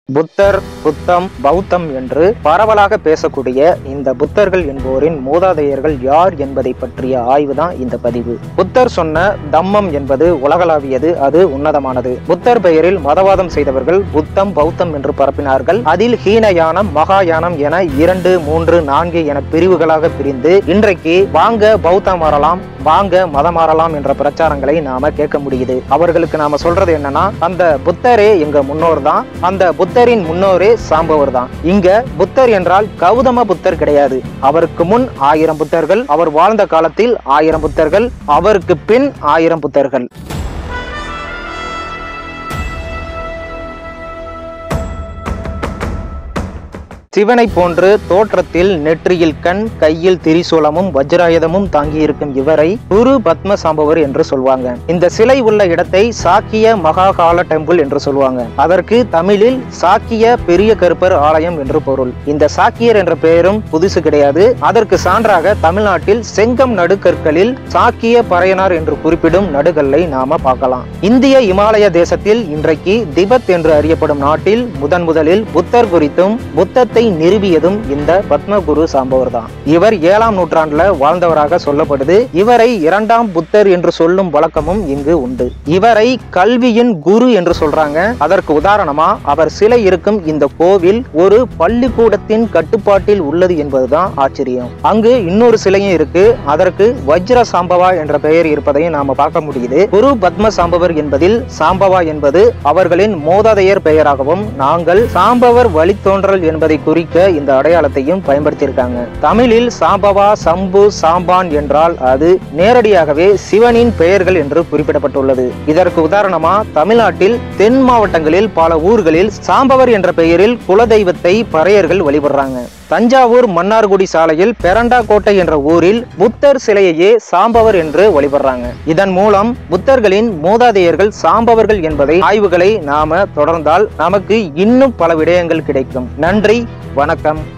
புத்தர் புத்தம் பௌத்தம் என்று பரவலாக பேசக்கூடிய இந்த புத்தர்கள் என்போரின் மூதாதையர்கள் யார் என்பதை பற்றிய ஆய்வு தான் இந்த பதிவு புத்தர் சொன்ன தம்மம் என்பது உலகளாவியது அது உன்னதமானது புத்தர் பெயரில் மதவாதம் செய்தவர்கள் புத்தம் பௌத்தம் என்று பரப்பினார்கள் அதில் ஹீனயானம் மகாயானம் என இரண்டு மூன்று நான்கு என பிரிவுகளாக பிரிந்து இன்றைக்கு வாங்க பௌத்தம் மாறலாம் வாங்க மதம் மாறலாம் என்ற பிரச்சாரங்களை நாம கேட்க முடியுது அவர்களுக்கு நாம சொல்றது என்னன்னா அந்த புத்தரே எங்க முன்னோர் தான் அந்த புத்தரின் முன்னோரே சாம்பவர் தான் இங்க புத்தர் என்றால் கௌதம புத்தர் கிடையாது அவருக்கு முன் ஆயிரம் புத்தர்கள் அவர் வாழ்ந்த காலத்தில் ஆயிரம் புத்தர்கள் அவருக்கு பின் ஆயிரம் புத்தர்கள் சிவனை போன்று தோற்றத்தில் நெற்றியில் கண் கையில் திரிசூலமும் வஜ்ராயுதமும் தாங்கியிருக்கும் இவரை குரு பத்ம சாம்பவர் என்று சொல்வாங்க இந்த சிலை உள்ள இடத்தை சாக்கிய மகாகால டெம்பிள் என்று சொல்லுவாங்க அதற்கு தமிழில் சாக்கிய பெரிய கருப்பர் ஆலயம் என்று பொருள் இந்த சாக்கியர் என்ற பெயரும் புதுசு கிடையாது அதற்கு சான்றாக தமிழ்நாட்டில் செங்கம் நடுக்கற்களில் சாக்கிய பறையனார் என்று குறிப்பிடும் நடுகல்லை நாம பார்க்கலாம் இந்திய இமாலய தேசத்தில் இன்றைக்கு திபெத் என்று அறியப்படும் நாட்டில் முதன் முதலில் புத்தர் குறித்தும் புத்தத்தை நிறுவியதும் இந்த பத்மகுரு சாம்பவர் தான் இவர் ஏழாம் நூற்றாண்டுல வாழ்ந்தவராக சொல்லப்படுது இவரை இரண்டாம் புத்தர் என்று சொல்லும் வழக்கமும் இங்கு உண்டு இவரை கல்வியின் குரு என்று சொல்றாங்க அதற்கு உதாரணமா அவர் சிலை இருக்கும் இந்த கோவில் ஒரு பள்ளிக்கூடத்தின் கட்டுப்பாட்டில் உள்ளது என்பதுதான் ஆச்சரியம் அங்கு இன்னொரு சிலையும் இருக்கு அதற்கு வஜ்ர சாம்பவா என்ற பெயர் இருப்பதையும் நாம பார்க்க முடியுது குரு பத்ம சாம்பவர் என்பதில் சாம்பவா என்பது அவர்களின் மூதாதையர் பெயராகவும் நாங்கள் சாம்பவர் வழித்தோன்றல் என்பதை குறிக்க இந்த அடையாளத்தையும் பயன்படுத்தியிருக்காங்க தமிழில் சாம்பவா சம்பு சாம்பான் என்றால் அது நேரடியாகவே சிவனின் பெயர்கள் என்று குறிப்பிடப்பட்டுள்ளது இதற்கு உதாரணமா தமிழ்நாட்டில் தென் மாவட்டங்களில் பல ஊர்களில் சாம்பவர் என்ற பெயரில் குலதெய்வத்தை பறையர்கள் வழிபடுறாங்க தஞ்சாவூர் மன்னார்குடி சாலையில் பெரண்டா கோட்டை என்ற ஊரில் புத்தர் சிலையையே சாம்பவர் என்று வழிபடுறாங்க இதன் மூலம் புத்தர்களின் மூதாதையர்கள் சாம்பவர்கள் என்பதை ஆய்வுகளை நாம தொடர்ந்தால் நமக்கு இன்னும் பல விடயங்கள் கிடைக்கும் நன்றி வணக்கம்